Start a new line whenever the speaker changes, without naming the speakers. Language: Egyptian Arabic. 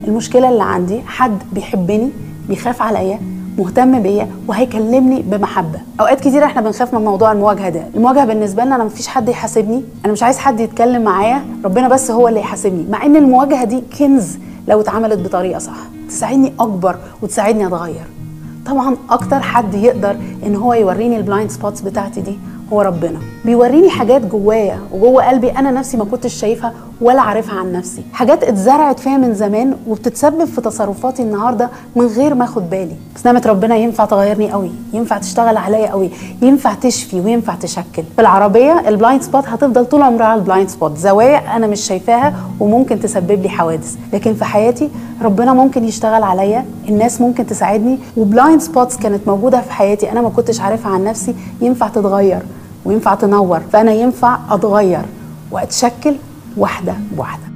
المشكله اللي عندي حد بيحبني بيخاف عليا مهتم بيا وهيكلمني بمحبه اوقات كتير احنا بنخاف من موضوع المواجهه ده المواجهه بالنسبه لنا انا مفيش حد يحاسبني انا مش عايز حد يتكلم معايا ربنا بس هو اللي يحاسبني مع ان المواجهه دي كنز لو اتعملت بطريقه صح تساعدني اكبر وتساعدني اتغير طبعا اكتر حد يقدر ان هو يوريني البلايند سبوتس بتاعتي دي هو ربنا بيوريني حاجات جوايا وجوه قلبي انا نفسي ما كنتش شايفها ولا عارفها عن نفسي حاجات اتزرعت فيا من زمان وبتتسبب في تصرفاتي النهارده من غير ما اخد بالي بس نعمه ربنا ينفع تغيرني قوي ينفع تشتغل عليا قوي ينفع تشفي وينفع تشكل في العربيه البلايند سبوت هتفضل طول عمرها البلايند سبوت زوايا انا مش شايفاها وممكن تسبب لي حوادث لكن في حياتي ربنا ممكن يشتغل عليا الناس ممكن تساعدني وبلايند سبوتس كانت موجوده في حياتي انا ما كنتش عارفها عن نفسي ينفع تتغير وينفع تنور فانا ينفع اتغير واتشكل واحده بواحده